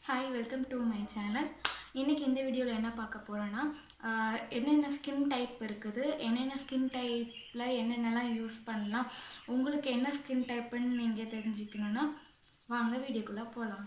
hi welcome to my channel இன்றைக்கி இந்த வீடியோவில் என்ன பார்க்க போகிறோன்னா என்னென்ன ஸ்கின் டைப் இருக்குது என்னென்ன ஸ்கின் டைப்பில் என்னென்னலாம் யூஸ் பண்ணலாம் உங்களுக்கு என்ன ஸ்கின் டைப்புன்னு நீங்கள் தெரிஞ்சுக்கணுன்னா வாங்க வீடியோக்குள்ளே போகலாம்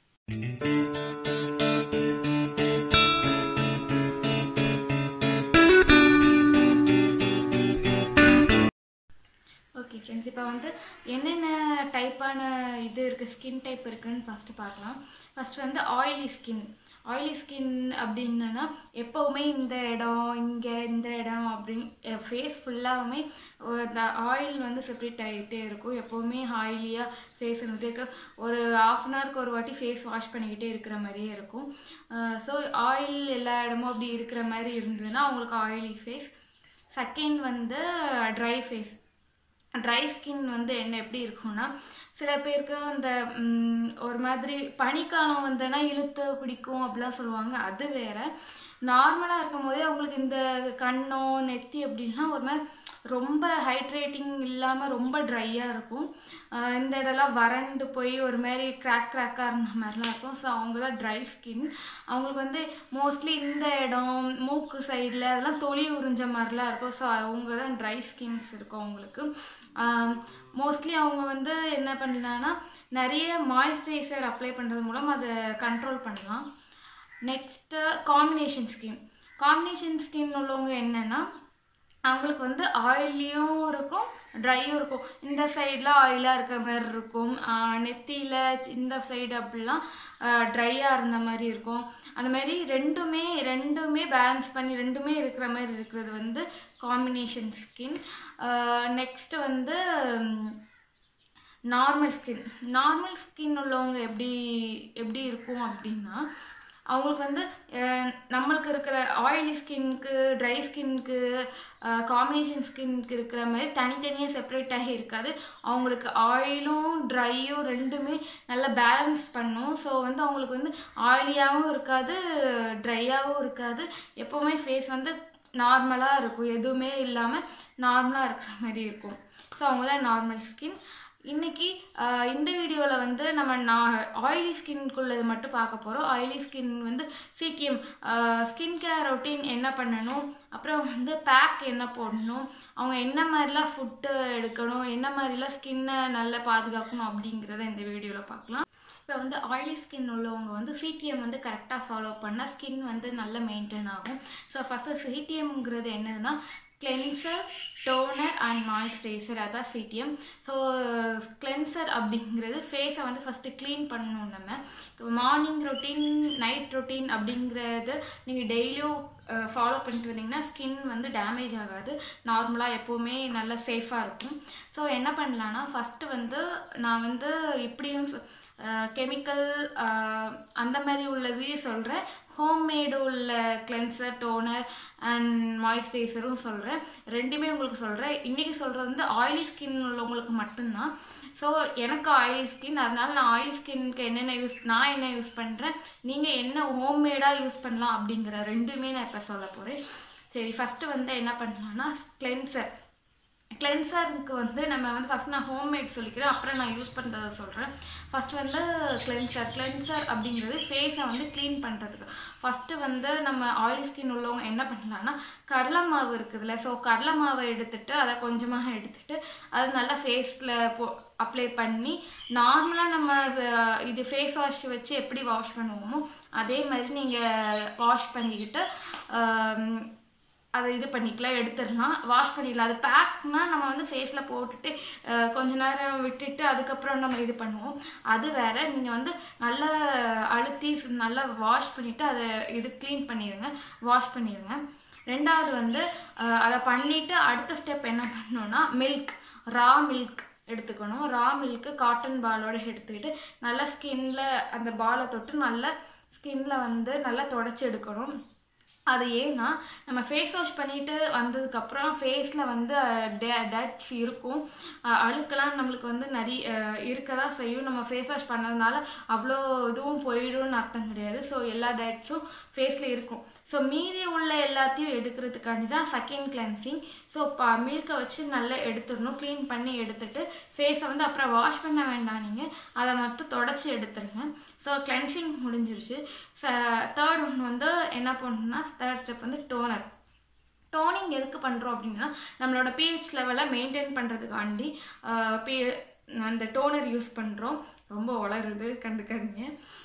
ஓகே ஃப்ரெண்ட்ஸ் இப்போ வந்து என்னென்ன டைப்பான இது இருக்குது ஸ்கின் டைப் இருக்குன்னு ஃபஸ்ட்டு பார்க்கலாம் ஃபஸ்ட் வந்து ஆயிலி ஸ்கின் ஆயிலி ஸ்கின் அப்படின்னா எப்போவுமே இந்த இடம் இங்கே இந்த இடம் அப்படின்னு ஃபேஸ் ஃபுல்லாகவுமே இந்த ஆயில் வந்து செப்ரேட் ஆகிட்டே இருக்கும் எப்போவுமே ஆயிலியாக ஃபேஸ் இருந்துகிட்டே இருக்கு ஒரு ஆஃப் அன் ஹவருக்கு ஒரு வாட்டி ஃபேஸ் வாஷ் பண்ணிக்கிட்டே இருக்கிற மாதிரியே இருக்கும் ஸோ ஆயில் எல்லா இடமும் அப்படி இருக்கிற மாதிரி இருந்ததுன்னா அவங்களுக்கு ஆயிலி ஃபேஸ் செகண்ட் வந்து ட்ரை ஃபேஸ் ட்ரை ஸ்கின் வந்து என்ன எப்படி இருக்கும்னா சில பேருக்கு அந்த ஒரு மாதிரி பனிக்காலம் வந்தேன்னா இழுத்து பிடிக்கும் அப்படிலாம் சொல்லுவாங்க அது வேற நார்மலாக இருக்கும் போதே அவங்களுக்கு இந்த கண்ணோ நெத்தி அப்படின்னா ஒரு மாதிரி ரொம்ப ஹைட்ரேட்டிங் இல்லாமல் ரொம்ப ட்ரையாக இருக்கும் இந்த இடம்லாம் வறண்டு போய் ஒரு மாதிரி கிராக் கிராக்காக இருந்த மாதிரிலாம் இருக்கும் ஸோ அவங்க தான் ட்ரை ஸ்கின் அவங்களுக்கு வந்து மோஸ்ட்லி இந்த இடம் மூக்கு சைடில் அதெல்லாம் தொளி உறிஞ்ச மாதிரிலாம் இருக்கும் ஸோ அவங்க தான் ட்ரை ஸ்கின்ஸ் இருக்கும் அவங்களுக்கு மோஸ்ட்லி அவங்க வந்து என்ன பண்ணலான்னா நிறைய மாய்ஸ்சரைசர் அப்ளை பண்ணுறது மூலம் அதை கண்ட்ரோல் பண்ணலாம் next combination skin combination skin உள்ளவங்க என்னென்னா அவங்களுக்கு வந்து ஆயிலியும் இருக்கும் ட்ரையும் இருக்கும் இந்த சைடில் ஆயிலாக இருக்கிற மாதிரி இருக்கும் நெத்தியில் இந்த சைடு அப்படிலாம் ட்ரையாக இருந்த மாதிரி இருக்கும் அந்த மாதிரி ரெண்டுமே ரெண்டுமே பேலன்ஸ் பண்ணி ரெண்டுமே இருக்கிற மாதிரி இருக்கிறது வந்து காம்பினேஷன் ஸ்கின் நெக்ஸ்ட்டு வந்து நார்மல் ஸ்கின் நார்மல் ஸ்கின் உள்ளவங்க எப்படி எப்படி இருக்கும் அப்படின்னா அவங்களுக்கு வந்து நம்மளுக்கு இருக்கிற ஆயிலி ஸ்கின்க்கு ட்ரை ஸ்கின்க்கு காம்பினேஷன் ஸ்கின்க்கு இருக்கிற மாதிரி தனித்தனியாக செப்பரேட் ஆகி இருக்காது அவங்களுக்கு ஆயிலும் ட்ரையும் ரெண்டுமே நல்லா பேலன்ஸ் பண்ணும் ஸோ வந்து அவங்களுக்கு வந்து ஆயிலியாகவும் இருக்காது ட்ரையாகவும் இருக்காது எப்போவுமே ஃபேஸ் வந்து நார்மலாக இருக்கும் எதுவுமே இல்லாமல் நார்மலாக இருக்கிற மாதிரி இருக்கும் ஸோ அவங்க தான் நார்மல் ஸ்கின் இன்னைக்கு இந்த வீடியோவில் வந்து நம்ம நான் ஆயிலி ஸ்கின்குள்ளது மட்டும் பார்க்க போகிறோம் ஆயிலி ஸ்கின் வந்து சிடிஎம் ஸ்கின் கேர் ரொட்டீன் என்ன பண்ணணும் அப்புறம் வந்து பேக் என்ன போடணும் அவங்க என்ன மாதிரிலாம் ஃபுட்டு எடுக்கணும் என்ன மாதிரிலாம் ஸ்கின்னை நல்லா பாதுகாக்கணும் அப்படிங்கிறத இந்த வீடியோவில் பார்க்கலாம் இப்போ வந்து ஆயிலி ஸ்கின் உள்ளவங்க வந்து சிடிஎம் வந்து கரெக்டாக ஃபாலோ பண்ணால் ஸ்கின் வந்து நல்லா மெயின்டைன் ஆகும் ஸோ ஃபஸ்ட்டு சிடிஎம்ங்கிறது என்னதுன்னா கிளென்சர் டோனர் அண்ட் மாய்ஸ்சரைசர் அதான் சிடிஎம் ஸோ கிளென்சர் அப்படிங்கிறது ஃபேஸை வந்து ஃபஸ்ட்டு க்ளீன் பண்ணணும் நம்ம மார்னிங் ரொட்டீன் நைட் ரொட்டீன் அப்படிங்கிறது நீங்கள் டெய்லியும் ஃபாலோ பண்ணிட்டு வந்தீங்கன்னா ஸ்கின் வந்து டேமேஜ் ஆகாது நார்மலாக எப்போவுமே நல்லா சேஃபாக இருக்கும் ஸோ என்ன பண்ணலான்னா ஃபஸ்ட்டு வந்து நான் வந்து இப்படியும் கெமிக்கல் அந்த மாதிரி உள்ளதையும் சொல்கிறேன் ஹோம்மேடு உள்ள கிளென்சர் டோனர் அண்ட் மாய்ஸ்சரைசரும் சொல்கிறேன் ரெண்டுமே உங்களுக்கு சொல்கிறேன் இன்றைக்கி சொல்கிறது வந்து ஆயிலி ஸ்கின் உள்ளவங்களுக்கு மட்டும்தான் ஸோ எனக்கு ஆயிலி ஸ்கின் அதனால நான் ஆயிலி ஸ்கின்க்கு என்னென்ன யூஸ் நான் என்ன யூஸ் பண்ணுறேன் நீங்கள் என்ன ஹோம்மேடாக யூஸ் பண்ணலாம் அப்படிங்கிற ரெண்டுமே நான் இப்போ சொல்ல போகிறேன் சரி ஃபஸ்ட்டு வந்து என்ன பண்ணலாம்னா கிளென்சர் கிளென்சருக்கு வந்து நம்ம வந்து ஃபஸ்ட் நான் ஹோம்மேட் சொல்லிக்கிறேன் அப்புறம் நான் யூஸ் பண்ணுறத சொல்கிறேன் ஃபஸ்ட் வந்து கிளென்சர் கிளென்சர் அப்படிங்கிறது ஃபேஸை வந்து க்ளீன் பண்ணுறதுக்கு ஃபஸ்ட்டு வந்து நம்ம ஆயில் ஸ்கின் உள்ளவங்க என்ன பண்ணலாம்னா கடலை மாவு இருக்குதுல்ல ஸோ கடலை மாவை எடுத்துட்டு அதை கொஞ்சமாக எடுத்துட்டு அது நல்லா ஃபேஸில் போ அப்ளை பண்ணி நார்மலாக நம்ம இது ஃபேஸ் வாஷ் வச்சு எப்படி வாஷ் பண்ணுவோமோ அதே மாதிரி நீங்கள் வாஷ் பண்ணிக்கிட்டு அதை இது பண்ணிக்கலாம் எடுத்துடலாம் வாஷ் பண்ணிடலாம் அது பேக்னா நம்ம வந்து ஃபேஸில் போட்டுட்டு கொஞ்ச நேரம் விட்டுட்டு அதுக்கப்புறம் நம்ம இது பண்ணுவோம் அது வேற நீங்கள் வந்து நல்லா அழுத்தி நல்லா வாஷ் பண்ணிவிட்டு அதை இது க்ளீன் பண்ணிடுங்க வாஷ் பண்ணிடுங்க ரெண்டாவது வந்து அதை பண்ணிவிட்டு அடுத்த ஸ்டெப் என்ன பண்ணணும்னா மில்க் ரா மில்க் எடுத்துக்கணும் ரா மில்க்கு காட்டன் பாலோட எடுத்துக்கிட்டு நல்லா ஸ்கின்ல அந்த பாலை தொட்டு நல்லா ஸ்கின்ல வந்து நல்லா தொடச்சி எடுக்கணும் அது ஏன்னா நம்ம ஃபேஸ் வாஷ் பண்ணிட்டு வந்ததுக்கப்புறம் ஃபேஸில் வந்து டட்ஸ் இருக்கும் அஹ் அழுக்கெல்லாம் நம்மளுக்கு வந்து நிறைய அஹ் இருக்க தான் செய்யும் நம்ம ஃபேஸ் வாஷ் பண்ணதுனால அவ்வளோ இதுவும் போயிடும்னு அர்த்தம் கிடையாது ஸோ எல்லா டட்ஸும் ஃபேஸில் இருக்கும் ஸோ மீதி உள்ள எல்லாத்தையும் எடுக்கிறதுக்காண்டி தான் செகண்ட் கிளென்சிங் ஸோ இப்போ மில்கை வச்சு நல்லா எடுத்துடணும் க்ளீன் பண்ணி எடுத்துட்டு ஃபேஸை வந்து அப்புறம் வாஷ் பண்ண வேண்டாம் நீங்கள் அதை மட்டும் தொடச்சி எடுத்துருங்க ஸோ கிளென்சிங் முடிஞ்சிருச்சு தேர்ட் ஒன் வந்து என்ன பண்ணணும்னா தேர்ட் ஸ்டெப் வந்து டோனர் டோனிங் எதுக்கு பண்ணுறோம் அப்படின்னா நம்மளோட பிஹெச் லெவலை மெயின்டைன் பண்ணுறதுக்காண்டி பி அந்த டோனர் யூஸ் பண்ணுறோம் ரொம்ப வளருது கண்டுக்காதீங்க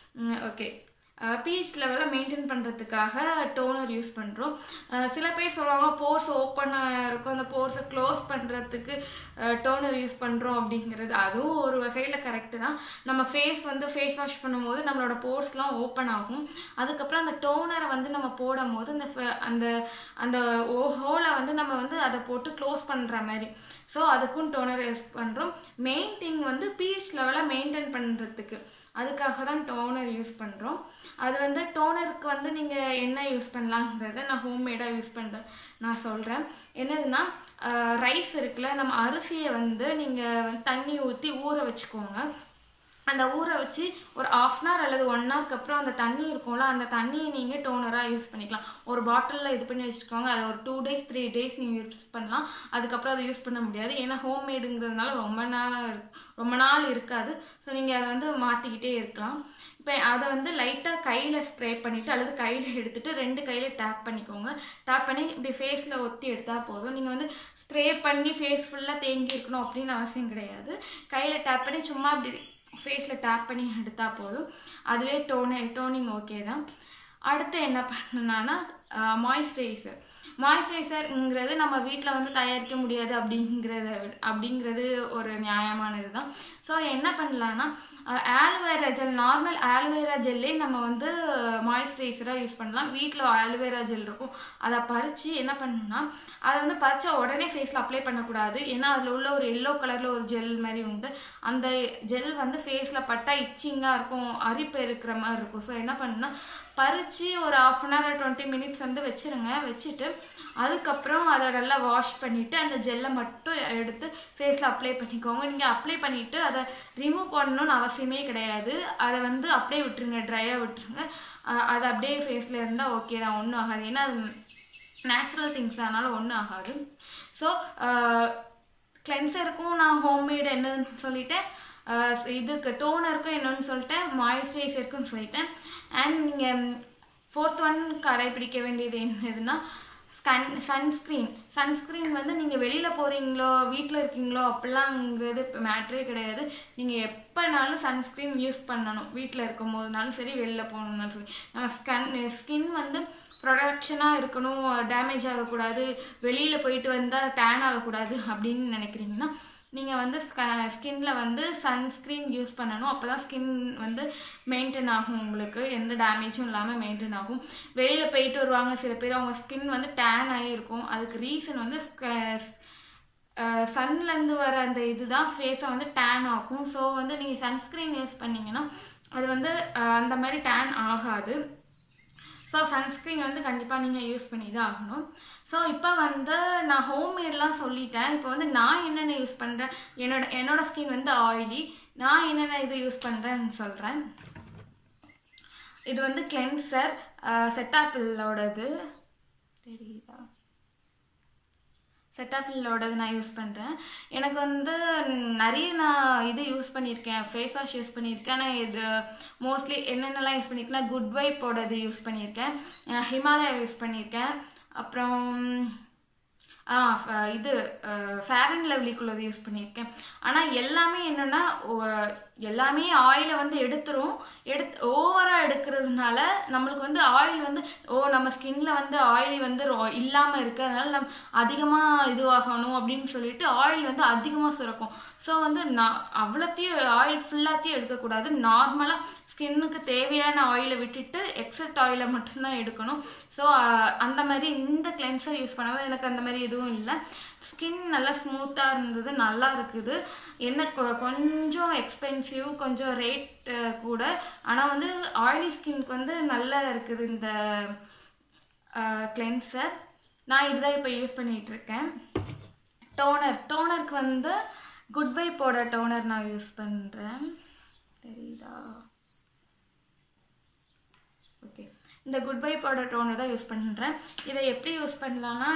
ஓகே பிஹெச் லெவலை மெயின்டைன் பண்ணுறதுக்காக டோனர் யூஸ் பண்ணுறோம் சில பேர் சொல்லுவாங்க போர்ஸ் ஓப்பனாக இருக்கும் அந்த போர்ஸை க்ளோஸ் பண்ணுறதுக்கு டோனர் யூஸ் பண்ணுறோம் அப்படிங்கிறது அதுவும் ஒரு வகையில் கரெக்டு தான் நம்ம ஃபேஸ் வந்து ஃபேஸ் வாஷ் பண்ணும்போது நம்மளோட போர்ஸ்லாம் ஓப்பன் ஆகும் அதுக்கப்புறம் அந்த டோனரை வந்து நம்ம போடும் போது அந்த ஃப- அந்த அந்த ஹோலை வந்து நம்ம வந்து அதை போட்டு க்ளோஸ் பண்ணுற மாதிரி ஸோ அதுக்கும் டோனர் யூஸ் பண்ணுறோம் மெயின் திங் வந்து பிஹெச் லெவலை மெயின்டைன் பண்ணுறதுக்கு அதுக்காக தான் டோனர் யூஸ் பண்ணுறோம் அது வந்து டோனருக்கு வந்து நீங்கள் என்ன யூஸ் பண்ணலாங்கிறத நான் ஹோம்மேடாக யூஸ் பண்ணுறேன் நான் சொல்கிறேன் என்னதுன்னா ரைஸ் இருக்குல்ல நம்ம அரிசியை வந்து நீங்கள் தண்ணி ஊற்றி ஊற வச்சுக்கோங்க அந்த ஊற வச்சு ஒரு ஆஃப் அன் ஹவர் அல்லது ஒன் ஹவருக்கு அப்புறம் அந்த தண்ணி இருக்கும்ல அந்த தண்ணியை நீங்கள் டோனராக யூஸ் பண்ணிக்கலாம் ஒரு பாட்டிலில் இது பண்ணி வச்சுக்கோங்க அது ஒரு டூ டேஸ் த்ரீ டேஸ் நீங்கள் யூஸ் பண்ணலாம் அதுக்கப்புறம் அதை யூஸ் பண்ண முடியாது ஏன்னா ஹோம்மேடுங்கிறதுனால ரொம்ப நாள் இருக்கு- ரொம்ப நாள் இருக்காது ஸோ நீங்கள் அதை வந்து மாற்றிக்கிட்டே இருக்கலாம் இப்போ அதை வந்து லைட்டாக கையில் ஸ்ப்ரே பண்ணிவிட்டு அல்லது கையில் எடுத்துட்டு ரெண்டு கையில் டேப் பண்ணிக்கோங்க டேப் பண்ணி இப்படி ஃபேஸில் ஒத்தி எடுத்தால் போதும் நீங்கள் வந்து ஸ்ப்ரே பண்ணி ஃபேஸ் ஃபுல்லாக தேங்கி இருக்கணும் அப்படின்னு அவசியம் கிடையாது கையில் டேப் பண்ணி சும்மா இப்படி ஃபேஸில் டேப் பண்ணி எடுத்தால் போதும் அதுவே டோனி டோனிங் ஓகே தான் அடுத்து என்ன பண்ணணும்னா மாய்ஸ்சரைசர் மாய்ஸ்சரைசர்ங்கிறது நம்ம வீட்டில் வந்து தயாரிக்க முடியாது அப்படிங்கிறத விட- அப்படிங்கிறது ஒரு நியாயமானது தான் ஸோ என்ன பண்ணலான்னா ஆலுவேரா ஜெல் நார்மல் ஆலுவேரா ஜெல்லே நம்ம வந்து மாய்ஸ்சரைசராக யூஸ் பண்ணலாம் வீட்டில் ஆலுவேரா ஜெல் இருக்கும் அதை பறித்து என்ன பண்ணணும்னா அதை வந்து பறிச்ச உடனே ஃபேஸில் அப்ளை பண்ணக்கூடாது ஏன்னா அதில் உள்ள ஒரு எல்லோ கலரில் ஒரு ஜெல் மாதிரி உண்டு அந்த ஜெல் வந்து ஃபேஸில் பட்டா இச்சிங்காக இருக்கும் அரிப்பு இருக்கிற மாதிரி இருக்கும் ஸோ என்ன பண்ணுன்னா பறித்து ஒரு half an hour twenty minutes வந்து வச்சிருங்க வச்சுட்டு அதுக்கப்புறம் அதை நல்லா வாஷ் பண்ணிவிட்டு அந்த ஜெல்லை மட்டும் எடுத்து ஃபேஸில் அப்ளை பண்ணிக்கோங்க நீங்கள் அப்ளை பண்ணிவிட்டு அதை ரிமூவ் பண்ணணும்னு அவசியமே கிடையாது அதை வந்து அப்படியே விட்டுருங்க ட்ரையாக விட்டுருங்க அஹ் அது அப்படியே ஃபேஸில் இருந்தால் ஓகே தான் ஒன்றும் ஆகாது ஏன்னா அது நேச்சுரல் திங்ஸ் அதனால ஒன்றும் ஆகாது ஸோ கிளென்சருக்கும் நான் ஹோம்மேடு என்னன்னு சொல்லிட்டேன் அஹ் இதுக்கு டோனருக்கும் என்னன்னு சொல்லிட்டேன் மாய்ஸ்சரைசருக்கும் சொல்லிட்டேன் அண்ட் நீங்கள் ஃபோர்த் ஒன் கடைபிடிக்க வேண்டியது என்னதுன்னா ஸ்கன் சன்ஸ்க்ரீன் சன்ஸ்க்ரீன் வந்து நீங்கள் வெளியில் போகிறீங்களோ வீட்டில் இருக்கீங்களோ அப்படிலாங்கிறது இப்போ மேட்ரே கிடையாது நீங்கள் எப்போனாலும் சன்ஸ்க்ரீன் யூஸ் பண்ணணும் வீட்டில் இருக்கும் போதுனாலும் சரி வெளியில் போகணுன்னாலும் சரி நம்ம ஸ்கன் ஸ்கின் வந்து ப்ரொடக்ஷனாக இருக்கணும் டேமேஜ் ஆகக்கூடாது வெளியில் போயிட்டு வந்தால் டேன் ஆகக்கூடாது அப்படின்னு நினைக்கிறீங்கன்னா நீங்கள் வந்து ஸ்கின்ல வந்து சன்ஸ்க்ரீன் யூஸ் பண்ணணும் அப்போ தான் ஸ்கின் வந்து மெயின்டைன் ஆகும் உங்களுக்கு எந்த டேமேஜும் இல்லாமல் மெயின்டைன் ஆகும் வெளியில் போயிட்டு வருவாங்க சில பேர் அவங்க ஸ்கின் வந்து டேன் ஆகி இருக்கும் அதுக்கு ரீசன் வந்து சன்லேருந்து வர அந்த இதுதான் ஃபேஸை வந்து டேன் ஆகும் ஸோ வந்து நீங்கள் சன்ஸ்க்ரீன் யூஸ் பண்ணீங்கன்னா அது வந்து அஹ், அந்த மாதிரி டேன் ஆகாது ஸோ சன்ஸ்க்ரீன் வந்து கண்டிப்பாக நீங்கள் யூஸ் பண்ணி தான் ஆகணும் ஸோ இப்போ வந்து நான் ஹோம்மேட்லாம் சொல்லிட்டேன் இப்போ வந்து நான் என்னென்ன யூஸ் பண்ணுறேன் என்னோட என்னோட ஸ்கின் வந்து ஆயிலி நான் என்னென்ன இது யூஸ் பண்ணுறேன்னு சொல்கிறேன் இது வந்து கிளென்சர் செட்டாப்பிளோடது தெரியுதா செட்டாப்பிளோடது நான் யூஸ் பண்ணுறேன் எனக்கு வந்து நிறைய நான் இது யூஸ் பண்ணியிருக்கேன் ஃபேஸ் வாஷ் யூஸ் பண்ணியிருக்கேன் ஆனால் இது மோஸ்ட்லி என்னென்னலாம் யூஸ் பண்ணியிருக்கேன்னா குட் வைப்போடது யூஸ் பண்ணியிருக்கேன் அஹ் ஹிமாலயா யூஸ் பண்ணியிருக்கேன் அப்புறம் ஆ ஃப- இது ஃபேர் அண்ட் லவ்லிக்குள்ளது யூஸ் பண்ணியிருக்கேன் ஆனால் எல்லாமே என்னென்னா எல்லாமே ஆயிலை வந்து எடுத்துரும் எடுத்து ஓவராக எடுக்கிறதுனால நம்மளுக்கு வந்து ஆயில் வந்து ஓ நம்ம ஸ்கின்ல வந்து ஆயில் வந்து இல்லாமல் இருக்கு அதனால நம்ம அதிகமாக இதுவாகணும் அப்படின்னு சொல்லிட்டு ஆயில் வந்து அதிகமாக சுரக்கும் ஸோ வந்து நான் அவ்வளோத்தையும் ஆயில் ஃபுல்லாத்தையும் எடுக்கக்கூடாது நார்மலாக ஸ்கின்னுக்கு தேவையான ஆயிலை விட்டுட்டு எக்ஸட் ஆயிலை மட்டும்தான் எடுக்கணும் ஸோ அந்த மாதிரி இந்த கிளென்சர் யூஸ் பண்ணும்போது எனக்கு அந்த மாதிரி எதுவும் இல்லை ஸ்கின் நல்லா ஸ்மூத்தாக இருந்தது நல்லா இருக்குது என்ன கொ- கொஞ்சம் எக்ஸ்பென்சிவ் கொஞ்சம் ரேட் கூட ஆனால் வந்து ஆயிலி ஸ்கின்க்கு வந்து நல்லா இருக்குது இந்த கிளென்சர் நான் இதுதான் இப்போ யூஸ் பண்ணிட்டு இருக்கேன் டோனர் டோனருக்கு வந்து குட் வைப்போட டோனர் நான் யூஸ் பண்ணுறேன் தெரியுதா ஓகே இந்த குட் வைப்போட டோனர் தான் யூஸ் பண்ணுறேன் இதை எப்படி யூஸ் பண்ணலான்னா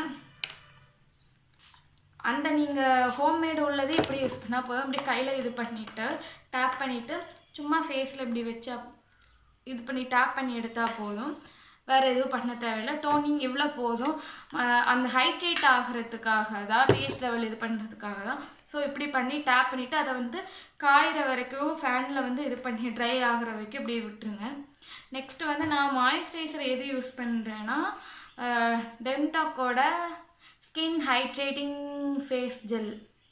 அந்த நீங்கள் ஹோம்மேடு உள்ளது இப்படி யூஸ் பண்ணால் போதும் இப்படி கையில் இது பண்ணிவிட்டு டேப் பண்ணிவிட்டு சும்மா ஃபேஸில் இப்படி வச்சா இது பண்ணி டேப் பண்ணி எடுத்தால் போதும் வேறு எதுவும் பண்ண தேவையில்லை டோனிங் இவ்வளோ போதும் அஹ் அந்த ஹைட்ரேட் ஆகிறதுக்காக தான் பேஸ் லெவல் இது பண்ணுறதுக்காக தான் ஸோ இப்படி பண்ணி டேப் பண்ணிவிட்டு அதை வந்து காயிற வரைக்கும் ஃபேனில் வந்து இது பண்ணி ட்ரை ஆகிற வரைக்கும் இப்படியே விட்டுருங்க நெக்ஸ்ட் வந்து நான் மாய்ஸ்சரைசர் எது யூஸ் பண்ணுறேன்னா டெம்டாக்கோட ஸ்கின் ஹைட்ரேட்டிங் ஃபேஸ் ஜெல்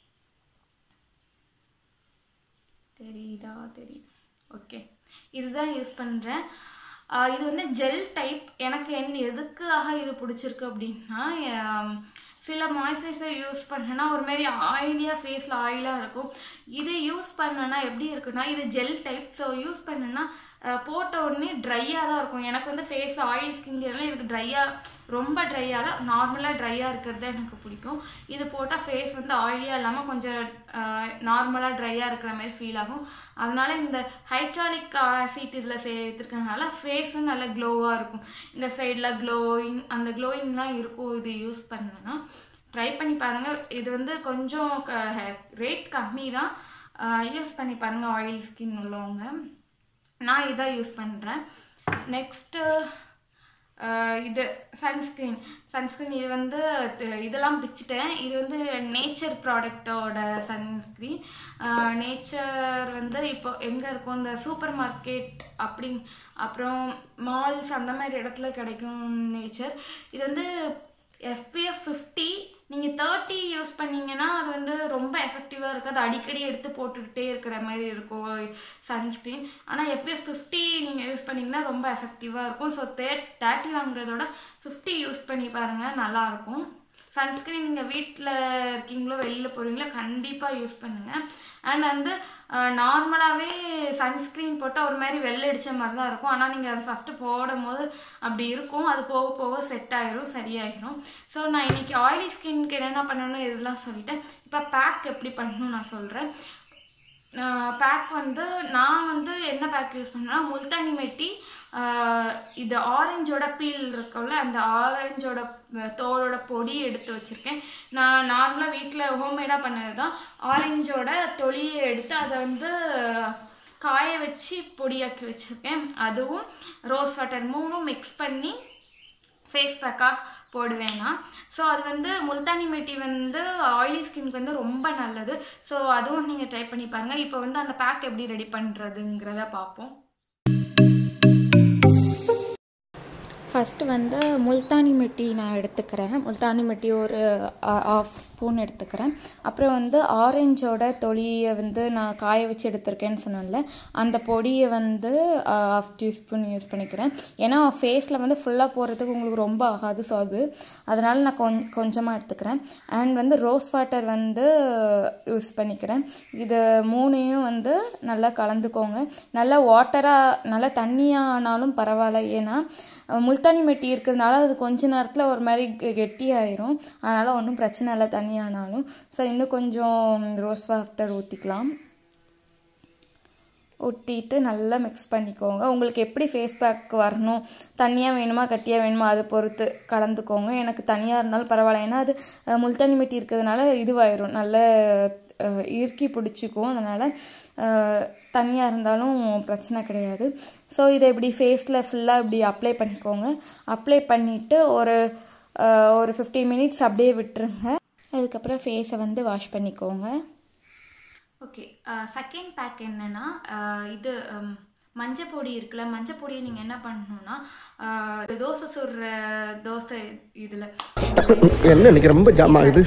தெரியுதா தெரியும் ஓகே இதுதான் யூஸ் பண்ணுறேன் இது வந்து ஜெல் டைப் எனக்கு என் எதுக்காக இது பிடிச்சிருக்கு அப்படின்னா ஆம், சில மாய்ஸ்சரைசர் யூஸ் பண்ணேன்னா ஒரு மாதிரி ஆயிலியாக ஃபேஸில் ஆயிலாக இருக்கும் இது யூஸ் பண்ணேன்னா எப்படி இருக்குன்னா இது ஜெல் டைப் ஸோ யூஸ் பண்ணேன்னா அஹ், போட்ட உடனே ட்ரையாக தான் இருக்கும் எனக்கு வந்து ஃபேஸ் ஆயில் ஸ்கின்கிறதுலாம் எனக்கு ட்ரையாக ரொம்ப ட்ரையாக நார்மலாக ட்ரையாக இருக்கிறது தான் எனக்கு பிடிக்கும் இது போட்டால் ஃபேஸ் வந்து ஆயிலியாக இல்லாமல் கொஞ்சம் நார்மலாக ட்ரையாக இருக்கிற மாதிரி ஃபீல் ஆகும் அதனால இந்த ஹைட்ராலிக் ஆசிட் இதில் சேர்த்துருக்கனால ஃபேஸும் நல்லா க்ளோவாக இருக்கும் இந்த சைடில் க்ளோயிங் அந்த க்ளோயிங்லாம் இருக்கும் இது யூஸ் பண்ணேன்னா ட்ரை பண்ணி பாருங்கள் இது வந்து கொஞ்சம் ரேட் கம்மி தான் யூஸ் பண்ணி பாருங்கள் ஆயில் ஸ்கின் உள்ளவங்க நான் இதான் யூஸ் பண்ணுறேன் நெக்ஸ்ட்டு இது சன்ஸ்க்ரீன் சன்ஸ்க்ரீன் இது வந்து த- இதெல்லாம் பிச்சுட்டேன் இது வந்து நேச்சர் ப்ராடக்டோட சன்ஸ்க்ரீன் நேச்சர் வந்து இப்போ எங்கே இருக்கும் இந்த சூப்பர் மார்க்கெட் அப்படி அப்புறம் மால்ஸ் அந்த மாதிரி இடத்துல கிடைக்கும் நேச்சர் இது வந்து எஃபிஎஃப் ஃபிஃப்டி நீங்கள் தேர்ட்டி யூஸ் பண்ணீங்கன்னா அது வந்து ரொம்ப எஃபெக்டிவாக இருக்காது அடிக்கடி எடுத்து போட்டுக்கிட்டே இருக்கிற மாதிரி இருக்கும் சன்ஸ்க்ரீன் ஆனால் எஃபிஎஃப் ஃபிஃப்டி நீங்கள் யூஸ் பண்ணீங்கன்னா ரொம்ப எஃபெக்டிவாக இருக்கும் ஸோ தே தேர்ட்டி வாங்குறதோட ஃபிஃப்டி யூஸ் பண்ணி பாருங்கள் நல்லாயிருக்கும் சன்ஸ்க்ரீன் நீங்கள் வீட்டில் இருக்கீங்களோ வெளியில் போகிறீங்களோ கண்டிப்பாக யூஸ் பண்ணுங்கள் அண்ட் வந்து நார்மலாகவே சன்ஸ்க்ரீன் போட்டால் ஒரு மாதிரி வெள்ளை அடித்த மாதிரி தான் இருக்கும் ஆனால் நீங்கள் அதை ஃபஸ்ட்டு போடும் போது அப்படி இருக்கும் அது போக போக செட் ஆயிரும் சரியாயிரும் ஸோ நான் இன்னைக்கு ஆயிலி ஸ்கின்க்கு என்னென்ன பண்ணணும் இதெல்லாம் சொல்லிட்டேன் இப்போ பேக் எப்படி பண்ணணும் நான் சொல்கிறேன் பேக் வந்து நான் வந்து என்ன பேக் யூஸ் பண்ணேன்னா முல்தானி மெட்டி ஆஹ் இது ஆரஞ்சோட பீல் இருக்கும்ல அந்த ஆரஞ்சோட தோலோட பொடி எடுத்து வச்சுருக்கேன் நான் நார்மலாக வீட்டில் ஹோம்மேடாக பண்ணது தான் ஆரஞ்சோட தொலியை எடுத்து அதை வந்து காய வச்சு பொடியாக்கி வச்சுருக்கேன் அதுவும் ரோஸ் வாட்டர் மூணும் மிக்ஸ் பண்ணி ஃபேஸ் பேக்காக போடுவேன் நான் ஸோ அது வந்து முல்தானி மெட்டி வந்து ஆயிலி ஸ்கின்க்கு வந்து ரொம்ப நல்லது ஸோ அதுவும் நீங்கள் ட்ரை பண்ணி பாருங்கள் இப்போ வந்து அந்த பேக் எப்படி ரெடி பண்ணுறதுங்கிறத பார்ப்போம் ஃபஸ்ட்டு வந்து முல்தானி மெட்டி நான் எடுத்துக்கிறேன் முல்தானி மெட்டி ஒரு ஆஃப் ஸ்பூன் எடுத்துக்கிறேன் அப்புறம் வந்து ஆரஞ்சோட தொலியை வந்து நான் காய வச்சு எடுத்திருக்கேன்னு சொன்னேன்ல அந்த பொடியை வந்து ஆஃப் டீஸ்பூன் யூஸ் பண்ணிக்கிறேன் ஏன்னா ஃபேஸில் வந்து ஃபுல்லாக போடுறதுக்கு உங்களுக்கு ரொம்ப ஆகாது ஸோ அது அதனால் நான் கொஞ் கொஞ்சமாக எடுத்துக்கிறேன் அண்ட் வந்து ரோஸ் வாட்டர் வந்து யூஸ் பண்ணிக்கிறேன் இது மூணையும் வந்து நல்லா கலந்துக்கோங்க நல்லா வாட்டராக நல்லா தண்ணியானாலும் பரவாயில்ல ஏன்னா அஹ் முல்தானி மெட்டி இருக்கிறதுனால அது கொஞ்ச நேரத்தில் ஒரு மாதிரி கெ- கெட்டியாயிரும் அதனால் ஒன்றும் பிரச்சனை இல்லை தண்ணியானாலும் ஸோ இன்னும் கொஞ்சம் ரோஸ் வாட்டர் ஊற்றிக்கலாம் ஊற்றிட்டு நல்லா மிக்ஸ் பண்ணிக்கோங்க உங்களுக்கு எப்படி ஃபேஸ் பேக் வரணும் தண்ணியாக வேணுமா கட்டியாக வேணுமா அதை பொறுத்து கலந்துக்கோங்க எனக்கு தனியாக இருந்தாலும் பரவாயில்ல ஏன்னா அது அஹ், முல்தானி மெட்டி இருக்கிறதுனால இதுவாயிரும் நல்ல அஹ், இறுக்கி பிடிச்சிக்கும் அதனால் தனியாக இருந்தாலும் பிரச்சனை கிடையாது ஸோ இதை இப்படி ஃபேஸில் ஃபுல்லாக இப்படி அப்ளை பண்ணிக்கோங்க அப்ளை பண்ணிவிட்டு ஒரு அஹ், ஒரு ஃபிஃப்டி மினிட்ஸ் அப்படியே விட்டுருங்க அதுக்கப்புறம் ஃபேஸை வந்து வாஷ் பண்ணிக்கோங்க ஓகே செகண்ட் பேக் என்னன்னா அஹ், இது ஹம், மஞ்சள் பொடி இருக்குல்ல மஞ்சள் பொடியை நீங்கள் என்ன பண்ணணும்னா அஹ், தோசை சுடுற தோசை இதில் என்ன இன்னைக்கு ரொம்ப ஜாம் ஆகுது இதுலேயும் யூஸ்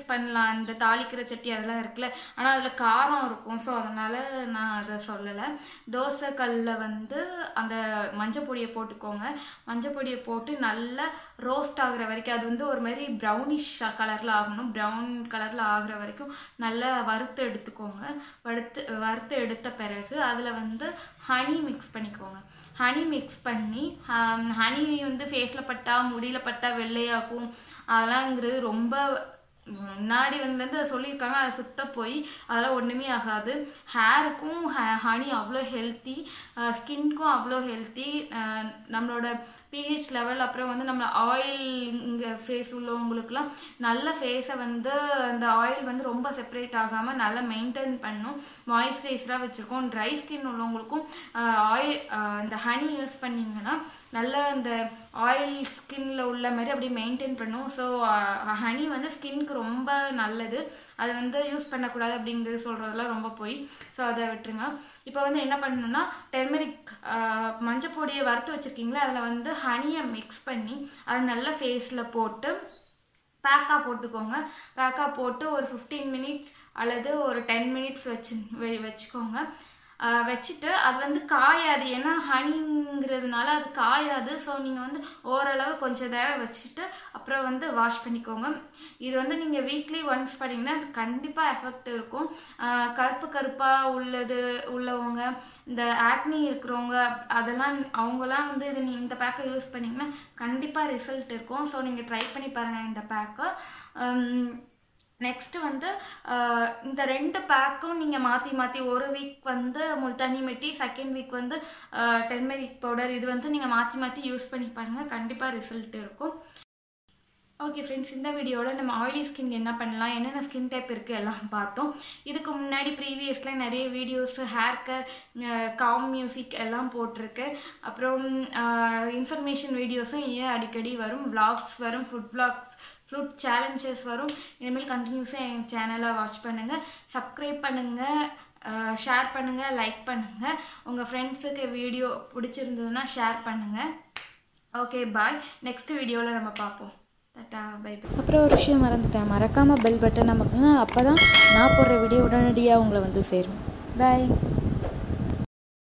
யூஸ் பண்ணலாம் இந்த தாளிக்கிற சட்டி அதெல்லாம் இருக்குல்ல ஆனால் அதில் காரம் இருக்கும் ஸோ அதனால் நான் அதை சொல்லலை தோசை கல்லில் வந்து அந்த மஞ்சள் பொடியை போட்டுக்கோங்க மஞ்சள் பொடியை போட்டு நல்லா ரோஸ்ட் ஆகுற வரைக்கும் அது வந்து ஒரு மாதிரி ப்ரௌனிஷ் கலரில் ஆகணும் ப்ரௌன் கலரில் ஆகுற வரைக்கும் நல்லா வறுத்து எடுத்துக்கோங்க வறுத்து வறுத்து எடுத்த பிறகு அதில் வந்து ஹனி மிக்ஸ் பண்ணிக்கோங்க ஹனி மிக்ஸ் பண்ணி ஹனி வந்து ஃபேஸில் பட்டா முடியில் பட்டா வெள்ளையாக்கும் அதெல்லாம்ங்கிறது ரொம்ப முன்னாடி வந்துலேருந்து அதை சொல்லியிருக்காங்க அதை சுத்த போய் அதெல்லாம் ஒன்றுமே ஆகாது ஹேருக்கும் ஹனி அவ்வளோ ஹெல்த்தி ஸ்கின்க்கும் அவ்வளோ ஹெல்த்தி நம்மளோட பிஹெச் லெவல் அப்புறம் வந்து நம்ம ஆயில் இங்கே ஃபேஸ் உள்ளவங்களுக்குலாம் நல்ல ஃபேஸை வந்து அந்த ஆயில் வந்து ரொம்ப செப்பரேட் ஆகாமல் நல்லா மெயின்டைன் பண்ணும் மாய்ஸ்சரைஸராக வச்சுருக்கோம் ட்ரை ஸ்கின் உள்ளவங்களுக்கும் ஆயில் இந்த ஹனி யூஸ் பண்ணிங்கன்னா நல்ல அந்த ஆயில் ஸ்கின்ல உள்ள மாதிரி அப்படியே மெயின்டைன் பண்ணும் ஸோ ஹனி வந்து ஸ்கின்க்கு ரொம்ப நல்லது அது வந்து யூஸ் பண்ணக்கூடாது அப்படிங்கிறது சொல்கிறதெல்லாம் ரொம்ப போய் ஸோ அதை விட்டுருங்க இப்போ வந்து என்ன பண்ணணும்னா டெர்மரிக் மஞ்சள் பொடியை வறுத்து வச்சுருக்கீங்களா அதில் வந்து ஹனியை மிக்ஸ் பண்ணி அதை நல்லா ஃபேஸில் போட்டு பேக்காக போட்டுக்கோங்க பேக்காக போட்டு ஒரு ஃபிஃப்டீன் மினிட்ஸ் அல்லது ஒரு டென் மினிட்ஸ் வச்சு வச்சுக்கோங்க வச்சுட்டு அது வந்து காயாது ஏன்னா ஹனிங்கிறதுனால அது காயாது ஸோ நீங்கள் வந்து ஓரளவு கொஞ்சம் நேரம் வச்சுட்டு அப்புறம் வந்து வாஷ் பண்ணிக்கோங்க இது வந்து நீங்கள் வீக்லி ஒன்ஸ் பண்ணிங்கன்னா கண்டிப்பாக எஃபெக்ட் இருக்கும் கருப்பு கருப்பாக உள்ளது உள்ளவங்க இந்த ஆக்னி இருக்கிறவங்க அதெல்லாம் அவங்களாம் வந்து இது நீ இந்த பேக்கை யூஸ் பண்ணிங்கன்னா கண்டிப்பாக ரிசல்ட் இருக்கும் ஸோ நீங்கள் ட்ரை பண்ணி பாருங்கள் இந்த பேக்கை நெக்ஸ்ட் வந்து இந்த ரெண்டு பேக்கும் நீங்கள் மாற்றி மாற்றி ஒரு வீக் வந்து முல்தானி மெட்டி செகண்ட் வீக் வந்து டெர்மெரிக் பவுடர் இது வந்து நீங்கள் மாற்றி மாற்றி யூஸ் பண்ணி பாருங்கள் கண்டிப்பாக ரிசல்ட் இருக்கும் ஓகே ஃப்ரெண்ட்ஸ் இந்த வீடியோவில் நம்ம ஆயிலி ஸ்கின் என்ன பண்ணலாம் என்னென்ன ஸ்கின் டைப் இருக்குது எல்லாம் பார்த்தோம் இதுக்கு முன்னாடி ப்ரீவியஸில் நிறைய வீடியோஸ் ஹேர் கேர் காம் மியூசிக் எல்லாம் போட்டிருக்கு அப்புறம் இன்ஃபர்மேஷன் வீடியோஸும் ஏன் அடிக்கடி வரும் விளாக்ஸ் வரும் ஃபுட் விளாக்ஸ் ஃப்ரூட் சேலஞ்சஸ் வரும் இனிமேல் கண்டினியூஸாக எங்கள் சேனலை வாட்ச் பண்ணுங்கள் சப்ஸ்கிரைப் பண்ணுங்கள் ஷேர் பண்ணுங்கள் லைக் பண்ணுங்கள் உங்கள் ஃப்ரெண்ட்ஸுக்கு வீடியோ பிடிச்சிருந்ததுன்னா ஷேர் பண்ணுங்கள் ஓகே பாய் நெக்ஸ்ட் வீடியோவில் நம்ம பார்ப்போம் டாட்டா பை பை அப்புறம் ஒரு விஷயம் மறந்துட்டேன் மறக்காமல் பெல் பட்டன் நமக்குங்க அப்போ தான் நான் போடுற வீடியோ உடனடியாக உங்களை வந்து சேரும் பாய்